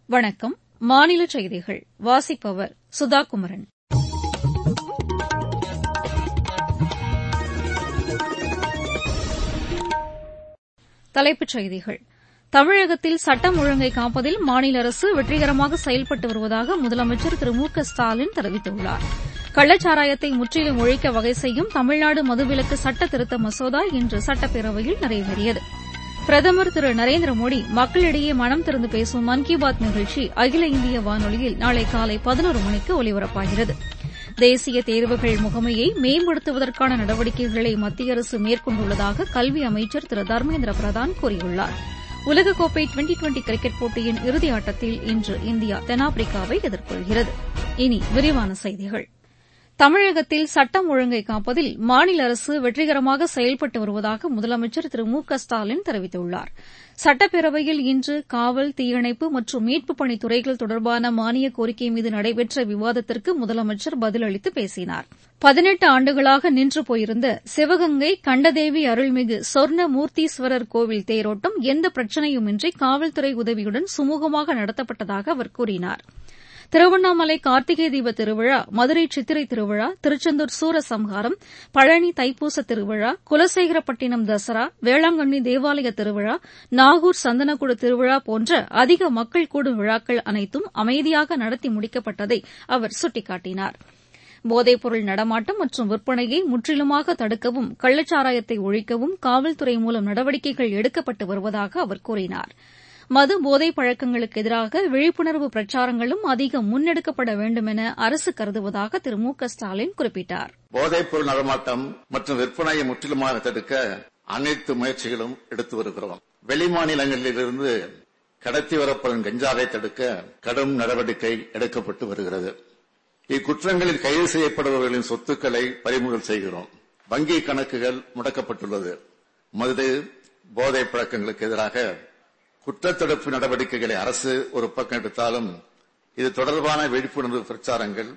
வணக்கம் மாநில செய்திகள் வாசிப்பவர் சுதா குமரன் தலைப்புச் செய்திகள் தமிழகத்தில் சட்டம் ஒழுங்கை காப்பதில் மாநில அரசு வெற்றிகரமாக செயல்பட்டு வருவதாக முதலமைச்சர் திரு மு க ஸ்டாலின் தெரிவித்துள்ளார் கள்ளச்சாராயத்தை முற்றிலும் ஒழிக்க வகை செய்யும் தமிழ்நாடு மதுவிலக்கு சட்ட திருத்த மசோதா இன்று சட்டப்பேரவையில் நிறைவேறியது பிரதமர் திரு நரேந்திர மோடி மக்களிடையே மனம் திறந்து பேசும் மன் கி பாத் நிகழ்ச்சி அகில இந்திய வானொலியில் நாளை காலை பதினோரு மணிக்கு ஒலிபரப்பாகிறது தேசிய தேர்வுகள் முகமையை மேம்படுத்துவதற்கான நடவடிக்கைகளை மத்திய அரசு மேற்கொண்டுள்ளதாக கல்வி அமைச்சர் திரு தர்மேந்திர பிரதான் கூறியுள்ளார் உலகக்கோப்பை டுவெண்டி டுவெண்டி கிரிக்கெட் போட்டியின் இறுதி ஆட்டத்தில் இன்று இந்தியா தென்னாப்பிரிக்காவை எதிர்கொள்கிறது இனி விரிவான செய்திகள் தமிழகத்தில் சட்டம் ஒழுங்கை காப்பதில் மாநில அரசு வெற்றிகரமாக செயல்பட்டு வருவதாக முதலமைச்சர் திரு மு க ஸ்டாலின் தெரிவித்துள்ளார் சட்டப்பேரவையில் இன்று காவல் தீயணைப்பு மற்றும் மீட்புப் பணி துறைகள் தொடர்பான மானிய கோரிக்கை மீது நடைபெற்ற விவாதத்திற்கு முதலமைச்சர் பதிலளித்து பேசினார் பதினெட்டு ஆண்டுகளாக நின்று போயிருந்த சிவகங்கை கண்டதேவி அருள்மிகு சொர்ண மூர்த்தீஸ்வரர் கோவில் தேரோட்டம் எந்த பிரச்சினையுமின்றி காவல்துறை உதவியுடன் சுமூகமாக நடத்தப்பட்டதாக அவர் கூறினாா் திருவண்ணாமலை கார்த்திகை தீப திருவிழா மதுரை சித்திரை திருவிழா திருச்செந்தூர் சூரசம்ஹாரம் பழனி தைப்பூச திருவிழா குலசேகரப்பட்டினம் தசரா வேளாங்கண்ணி தேவாலய திருவிழா நாகூர் சந்தனக்கூடு திருவிழா போன்ற அதிக மக்கள் கூடும் விழாக்கள் அனைத்தும் அமைதியாக நடத்தி முடிக்கப்பட்டதை அவர் சுட்டிக்காட்டினார் போதைப்பொருள் நடமாட்டம் மற்றும் விற்பனையை முற்றிலுமாக தடுக்கவும் கள்ளச்சாராயத்தை ஒழிக்கவும் காவல்துறை மூலம் நடவடிக்கைகள் எடுக்கப்பட்டு வருவதாக அவர் கூறினாா் மது போதை பழக்கங்களுக்கு எதிராக விழிப்புணர்வு பிரச்சாரங்களும் அதிகம் முன்னெடுக்கப்பட வேண்டும் என அரசு கருதுவதாக திரு மு க ஸ்டாலின் குறிப்பிட்டார் போதைப்பொருள் நடமாட்டம் மற்றும் விற்பனையை முற்றிலுமாக தடுக்க அனைத்து முயற்சிகளும் எடுத்து வருகிறோம் வெளிமாநிலங்களிலிருந்து கடத்தி வரப்படும் கஞ்சாவை தடுக்க கடும் நடவடிக்கை எடுக்கப்பட்டு வருகிறது இக்குற்றங்களில் கைது செய்யப்படுபவர்களின் சொத்துக்களை பறிமுதல் செய்கிறோம் வங்கி கணக்குகள் முடக்கப்பட்டுள்ளது மது போதை பழக்கங்களுக்கு எதிராக குற்றத்தடுப்பு நடவடிக்கைகளை அரசு ஒரு பக்கம் எடுத்தாலும் இது தொடர்பான விழிப்புணர்வு பிரச்சாரங்கள்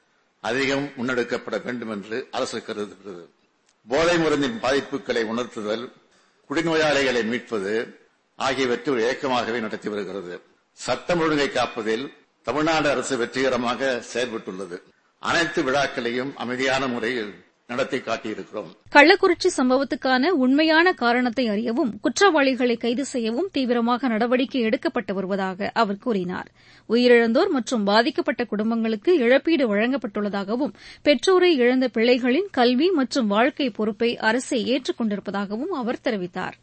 அதிகம் முன்னெடுக்கப்பட வேண்டும் என்று அரசு கருதுகிறது போதை மருந்தின் பாதிப்புகளை உணர்த்துதல் குடிநோயாளிகளை மீட்பது ஆகியவற்றை ஒரு இயக்கமாகவே நடத்தி வருகிறது சட்டம் ஒழுங்கை காப்பதில் தமிழ்நாடு அரசு வெற்றிகரமாக செயல்பட்டுள்ளது அனைத்து விழாக்களையும் அமைதியான முறையில் நடத்தி காட்டியிருக்கிறோம் கள்ளக்குறிச்சி சம்பவத்துக்கான உண்மையான காரணத்தை அறியவும் குற்றவாளிகளை கைது செய்யவும் தீவிரமாக நடவடிக்கை எடுக்கப்பட்டு வருவதாக அவர் கூறினார் உயிரிழந்தோர் மற்றும் பாதிக்கப்பட்ட குடும்பங்களுக்கு இழப்பீடு வழங்கப்பட்டுள்ளதாகவும் பெற்றோரை இழந்த பிள்ளைகளின் கல்வி மற்றும் வாழ்க்கை பொறுப்பை அரசே ஏற்றுக் கொண்டிருப்பதாகவும் அவர் தெரிவித்தாா்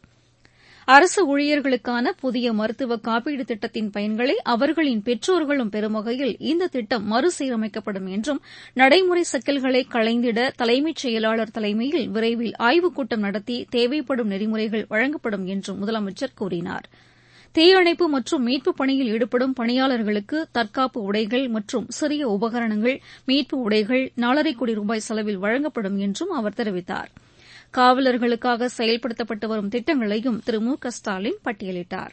அரசு ஊழியர்களுக்கான புதிய மருத்துவ காப்பீடு திட்டத்தின் பயன்களை அவர்களின் பெற்றோர்களும் பெறும் வகையில் இந்த திட்டம் மறுசீரமைக்கப்படும் என்றும் நடைமுறை சிக்கல்களை களைந்திட தலைமைச் செயலாளர் தலைமையில் விரைவில் ஆய்வுக் கூட்டம் நடத்தி தேவைப்படும் நெறிமுறைகள் வழங்கப்படும் என்றும் முதலமைச்சர் கூறினார் தீயணைப்பு மற்றும் மீட்புப் பணியில் ஈடுபடும் பணியாளர்களுக்கு தற்காப்பு உடைகள் மற்றும் சிறிய உபகரணங்கள் மீட்பு உடைகள் நாலரை கோடி ரூபாய் செலவில் வழங்கப்படும் என்றும் அவர் தெரிவித்தாா் காவலர்களுக்காக செயல்படுத்தப்பட்டு வரும் திட்டங்களையும் திரு மு க ஸ்டாலின் பட்டியலிட்டார்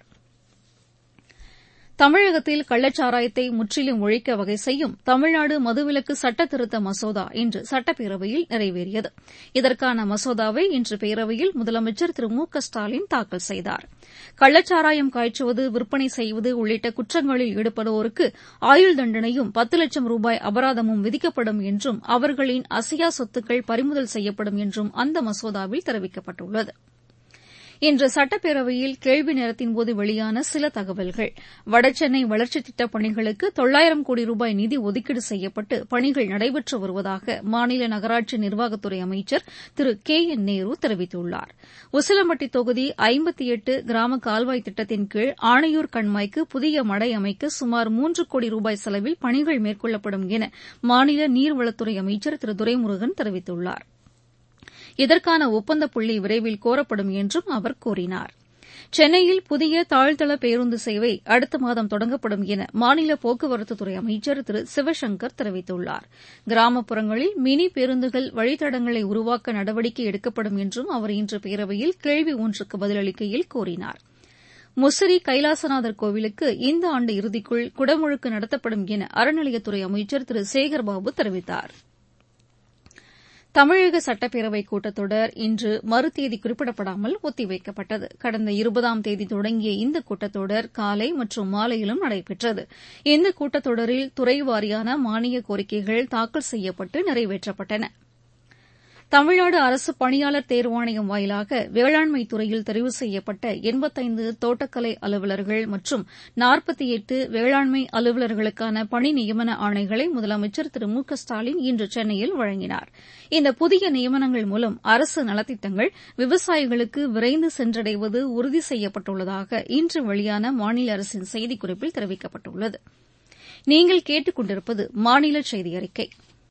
தமிழகத்தில் கள்ளச்சாராயத்தை முற்றிலும் ஒழிக்க வகை செய்யும் தமிழ்நாடு மதுவிலக்கு சட்ட திருத்த மசோதா இன்று சட்டப்பேரவையில் நிறைவேறியது இதற்கான மசோதாவை இன்று பேரவையில் முதலமைச்சர் திரு மு க ஸ்டாலின் தாக்கல் செய்தார் கள்ளச்சாராயம் காய்ச்சுவது விற்பனை செய்வது உள்ளிட்ட குற்றங்களில் ஈடுபடுவோருக்கு ஆயுள் தண்டனையும் பத்து லட்சம் ரூபாய் அபராதமும் விதிக்கப்படும் என்றும் அவர்களின் அசையா சொத்துக்கள் பறிமுதல் செய்யப்படும் என்றும் அந்த மசோதாவில் தெரிவிக்கப்பட்டுள்ளது இன்று சட்டப்பேரவையில் கேள்வி நேரத்தின்போது வெளியான சில தகவல்கள் வடசென்னை வளர்ச்சித் திட்டப் பணிகளுக்கு தொள்ளாயிரம் கோடி ரூபாய் நிதி ஒதுக்கீடு செய்யப்பட்டு பணிகள் நடைபெற்று வருவதாக மாநில நகராட்சி நிர்வாகத்துறை அமைச்சர் திரு கே என் நேரு தெரிவித்துள்ளார் உசிலம்பட்டி தொகுதி ஐம்பத்தி எட்டு கிராம கால்வாய் திட்டத்தின் கீழ் ஆணையூர் கண்மாய்க்கு புதிய மடை அமைக்க சுமார் மூன்று கோடி ரூபாய் செலவில் பணிகள் மேற்கொள்ளப்படும் என மாநில நீர்வளத்துறை அமைச்சர் திரு துரைமுருகன் தெரிவித்துள்ளாா் இதற்கான ஒப்பந்த புள்ளி விரைவில் கோரப்படும் என்றும் அவர் கூறினார் சென்னையில் புதிய தாழ்தள பேருந்து சேவை அடுத்த மாதம் தொடங்கப்படும் என மாநில போக்குவரத்துத்துறை அமைச்சர் திரு சிவசங்கர் தெரிவித்துள்ளார் கிராமப்புறங்களில் மினி பேருந்துகள் வழித்தடங்களை உருவாக்க நடவடிக்கை எடுக்கப்படும் என்றும் அவர் இன்று பேரவையில் கேள்வி ஒன்றுக்கு பதிலளிக்கையில் கூறினார் முசிறி கைலாசநாதர் கோவிலுக்கு இந்த ஆண்டு இறுதிக்குள் குடமுழுக்கு நடத்தப்படும் என அறநிலையத்துறை அமைச்சர் திரு சேகர்பாபு தெரிவித்தாா் தமிழக சட்டப்பேரவைக் கூட்டத்தொடர் இன்று மறுதேதி குறிப்பிடப்படாமல் ஒத்திவைக்கப்பட்டது கடந்த இருபதாம் தேதி தொடங்கிய இந்த கூட்டத்தொடர் காலை மற்றும் மாலையிலும் நடைபெற்றது இந்த கூட்டத்தொடரில் துறை வாரியான மானிய கோரிக்கைகள் தாக்கல் செய்யப்பட்டு நிறைவேற்றப்பட்டன தமிழ்நாடு அரசு பணியாளர் தேர்வாணையம் வாயிலாக வேளாண்மை துறையில் தெரிவு செய்யப்பட்ட எண்பத்தைந்து தோட்டக்கலை அலுவலர்கள் மற்றும் நாற்பத்தி எட்டு வேளாண்மை அலுவலர்களுக்கான பணி நியமன ஆணைகளை முதலமைச்சர் திரு மு க ஸ்டாலின் இன்று சென்னையில் வழங்கினார் இந்த புதிய நியமனங்கள் மூலம் அரசு நலத்திட்டங்கள் விவசாயிகளுக்கு விரைந்து சென்றடைவது உறுதி செய்யப்பட்டுள்ளதாக இன்று வெளியான மாநில அரசின் செய்திக்குறிப்பில் தெரிவிக்கப்பட்டுள்ளது நீங்கள் கேட்டுக் கொண்டிருப்பது மாநில செய்தி அறிக்கை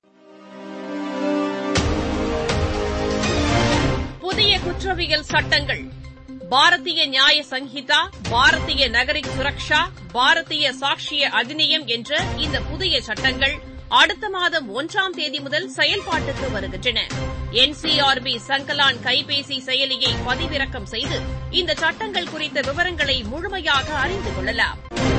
புதிய குற்றவியல் சட்டங்கள் பாரதிய நியாய சங்கீதா பாரதிய நகரிக் சுரக்ஷா பாரதிய சாட்சிய அதிநியம் என்ற இந்த புதிய சட்டங்கள் அடுத்த மாதம் ஒன்றாம் தேதி முதல் செயல்பாட்டுக்கு வருகின்றன என்சிஆர்பி சங்கலான் கைபேசி செயலியை பதிவிறக்கம் செய்து இந்த சட்டங்கள் குறித்த விவரங்களை முழுமையாக அறிந்து கொள்ளலாம்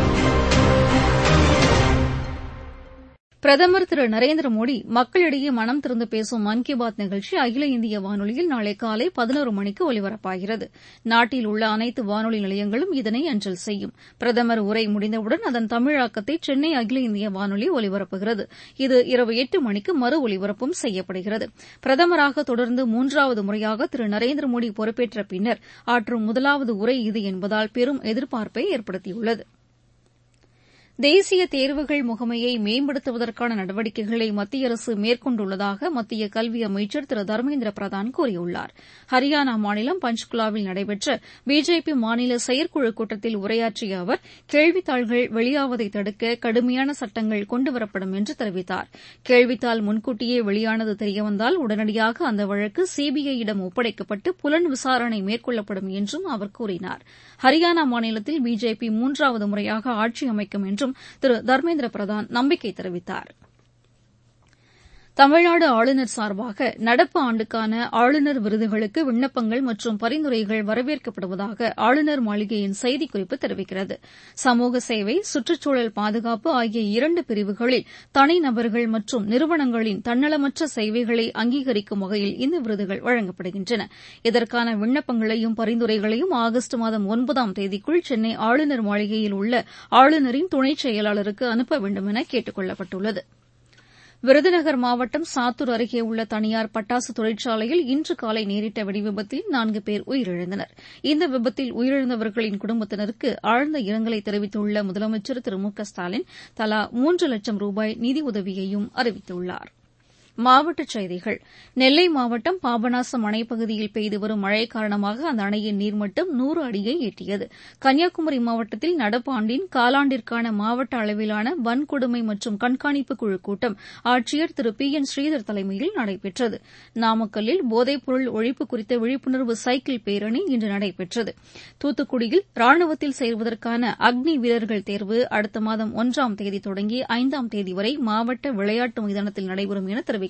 பிரதமர் திரு நரேந்திர மோடி மக்களிடையே மனம் திறந்து பேசும் மன் கி பாத் நிகழ்ச்சி அகில இந்திய வானொலியில் நாளை காலை பதினோரு மணிக்கு ஒலிபரப்பாகிறது நாட்டில் உள்ள அனைத்து வானொலி நிலையங்களும் இதனை அஞ்சல் செய்யும் பிரதமர் உரை முடிந்தவுடன் அதன் தமிழாக்கத்தை சென்னை அகில இந்திய வானொலி ஒலிபரப்புகிறது இது இரவு எட்டு மணிக்கு மறு ஒலிபரப்பும் செய்யப்படுகிறது பிரதமராக தொடர்ந்து மூன்றாவது முறையாக திரு நரேந்திர மோடி பொறுப்பேற்ற பின்னர் ஆற்றும் முதலாவது உரை இது என்பதால் பெரும் எதிர்பார்ப்பை ஏற்படுத்தியுள்ளது தேசிய தேர்வுகள் முகமையை மேம்படுத்துவதற்கான நடவடிக்கைகளை மத்திய அரசு மேற்கொண்டுள்ளதாக மத்திய கல்வி அமைச்சர் திரு தர்மேந்திர பிரதான் கூறியுள்ளார் ஹரியானா மாநிலம் பஞ்ச்குலாவில் நடைபெற்ற பிஜேபி மாநில செயற்குழு கூட்டத்தில் உரையாற்றிய அவர் கேள்வித்தாள்கள் வெளியாவதை தடுக்க கடுமையான சட்டங்கள் கொண்டுவரப்படும் என்று தெரிவித்தார் கேள்வித்தாள் முன்கூட்டியே வெளியானது தெரியவந்தால் உடனடியாக அந்த வழக்கு சிபிஐயிடம் ஒப்படைக்கப்பட்டு புலன் விசாரணை மேற்கொள்ளப்படும் என்றும் அவர் கூறினார் ஹரியானா மாநிலத்தில் பிஜேபி மூன்றாவது முறையாக ஆட்சி அமைக்கும் என்றும் திரு தர்மேந்திர பிரதான் நம்பிக்கை தெரிவித்தார் தமிழ்நாடு ஆளுநர் சார்பாக நடப்பு ஆண்டுக்கான ஆளுநர் விருதுகளுக்கு விண்ணப்பங்கள் மற்றும் பரிந்துரைகள் வரவேற்கப்படுவதாக ஆளுநர் மாளிகையின் செய்திக்குறிப்பு தெரிவிக்கிறது சமூக சேவை சுற்றுச்சூழல் பாதுகாப்பு ஆகிய இரண்டு பிரிவுகளில் தனிநபர்கள் மற்றும் நிறுவனங்களின் தன்னலமற்ற சேவைகளை அங்கீகரிக்கும் வகையில் இந்த விருதுகள் வழங்கப்படுகின்றன இதற்கான விண்ணப்பங்களையும் பரிந்துரைகளையும் ஆகஸ்ட் மாதம் ஒன்பதாம் தேதிக்குள் சென்னை ஆளுநர் மாளிகையில் உள்ள ஆளுநரின் துணைச் செயலாளருக்கு அனுப்ப வேண்டும் என கேட்டுக் கொள்ளப்பட்டுள்ளது விருதுநகர் மாவட்டம் சாத்தூர் அருகே உள்ள தனியார் பட்டாசு தொழிற்சாலையில் இன்று காலை நேரிட்ட வெடிவிபத்தில் நான்கு பேர் உயிரிழந்தனர் இந்த விபத்தில் உயிரிழந்தவர்களின் குடும்பத்தினருக்கு ஆழ்ந்த இரங்கலை தெரிவித்துள்ள முதலமைச்சர் திரு மு க ஸ்டாலின் தலா மூன்று லட்சம் ரூபாய் நிதியுதவியையும் அறிவித்துள்ளார் மாவட்டச் செய்திகள் நெல்லை மாவட்டம் பாபநாசம் அணைப்பகுதியில் பெய்து வரும் மழை காரணமாக அந்த அணையின் நீர்மட்டம் நூறு அடியை எட்டியது கன்னியாகுமரி மாவட்டத்தில் நடப்பு ஆண்டின் காலாண்டிற்கான மாவட்ட அளவிலான வன்கொடுமை மற்றும் கண்காணிப்பு குழு கூட்டம் ஆட்சியர் திரு பி என் ஸ்ரீதர் தலைமையில் நடைபெற்றது நாமக்கல்லில் போதைப்பொருள் ஒழிப்பு குறித்த விழிப்புணர்வு சைக்கிள் பேரணி இன்று நடைபெற்றது தூத்துக்குடியில் ராணுவத்தில் சேர்வதற்கான அக்னி வீரர்கள் தேர்வு அடுத்த மாதம் ஒன்றாம் தேதி தொடங்கி ஐந்தாம் தேதி வரை மாவட்ட விளையாட்டு மைதானத்தில் நடைபெறும் என தெரிவிக்கப்பட்டுள்ளது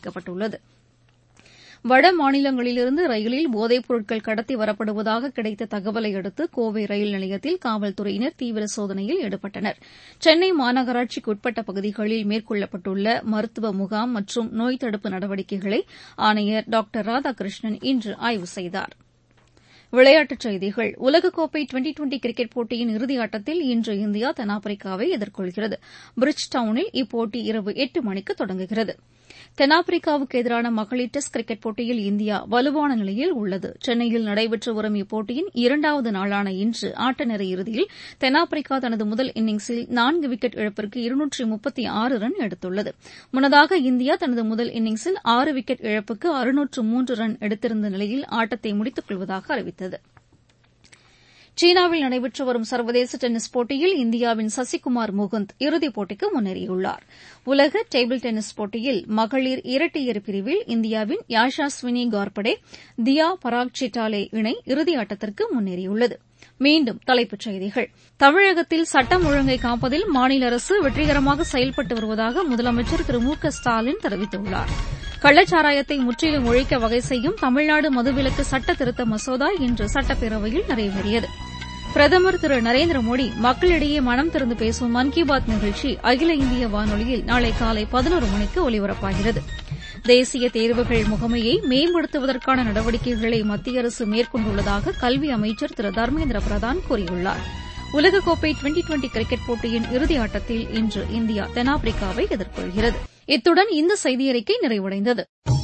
வட மாநிலங்களிலிருந்து ரயிலில் போதைப் பொருட்கள் கடத்தி வரப்படுவதாக கிடைத்த தகவலை அடுத்து கோவை ரயில் நிலையத்தில் காவல்துறையினர் தீவிர சோதனையில் ஈடுபட்டனர் சென்னை மாநகராட்சிக்கு உட்பட்ட பகுதிகளில் மேற்கொள்ளப்பட்டுள்ள மருத்துவ முகாம் மற்றும் நோய் தடுப்பு நடவடிக்கைகளை ஆணையர் டாக்டர் ராதாகிருஷ்ணன் இன்று ஆய்வு செய்தாா் விளையாட்டுச் செய்திகள் உலகக்கோப்பை டுவெண்டி டுவெண்டி கிரிக்கெட் போட்டியின் இறுதியாட்டத்தில் இன்று இந்தியா தென்னாப்பிரிக்காவை எதிர்கொள்கிறது பிரிட்ஜ் டவுனில் இப்போட்டி இரவு எட்டு மணிக்கு தொடங்குகிறது தென்னாப்பிரிக்காவுக்கு எதிரான மகளிர் டெஸ்ட் கிரிக்கெட் போட்டியில் இந்தியா வலுவான நிலையில் உள்ளது சென்னையில் நடைபெற்று வரும் இப்போட்டியின் இரண்டாவது நாளான இன்று ஆட்டநேர இறுதியில் தென்னாப்பிரிக்கா தனது முதல் இன்னிங்ஸில் நான்கு விக்கெட் இழப்பிற்கு இருநூற்றி முப்பத்தி ஆறு ரன் எடுத்துள்ளது முன்னதாக இந்தியா தனது முதல் இன்னிங்ஸில் ஆறு விக்கெட் இழப்புக்கு அறுநூற்று மூன்று ரன் எடுத்திருந்த நிலையில் ஆட்டத்தை முடித்துக் கொள்வதாக அறிவித்தது சீனாவில் நடைபெற்று வரும் சர்வதேச டென்னிஸ் போட்டியில் இந்தியாவின் சசிகுமார் முகுந்த் இறுதிப் போட்டிக்கு முன்னேறியுள்ளார் உலக டேபிள் டென்னிஸ் போட்டியில் மகளிர் இரட்டையர் பிரிவில் இந்தியாவின் யாஷாஸ்வினி கார்படே தியா பராக் சிட்டாலே இணை இறுதியாட்டத்திற்கு முன்னேறியுள்ளது மீண்டும் தலைப்புச் செய்திகள் தமிழகத்தில் சட்டம் ஒழுங்கை காப்பதில் மாநில அரசு வெற்றிகரமாக செயல்பட்டு வருவதாக முதலமைச்சர் திரு மு க ஸ்டாலின் தெரிவித்துள்ளார் கள்ளச்சாராயத்தை முற்றிலும் ஒழிக்க வகை செய்யும் தமிழ்நாடு மதுவிலக்கு சட்ட திருத்த மசோதா இன்று சட்டப்பேரவையில் நிறைவேறியது பிரதமர் திரு நரேந்திர மோடி மக்களிடையே மனம் திறந்து பேசும் மன் கி பாத் நிகழ்ச்சி அகில இந்திய வானொலியில் நாளை காலை பதினோரு மணிக்கு ஒலிபரப்பாகிறது தேசிய தேர்வுகள் முகமையை மேம்படுத்துவதற்கான நடவடிக்கைகளை மத்திய அரசு மேற்கொண்டுள்ளதாக கல்வி அமைச்சர் திரு தர்மேந்திர பிரதான் கூறியுள்ளார் உலகக்கோப்பை டுவெண்டி டுவெண்டி கிரிக்கெட் போட்டியின் இறுதி ஆட்டத்தில் இன்று இந்தியா தென்னாப்பிரிக்காவை எதிர்கொள்கிறது இத்துடன் இந்த செய்தியறிக்கை நிறைவடைந்தது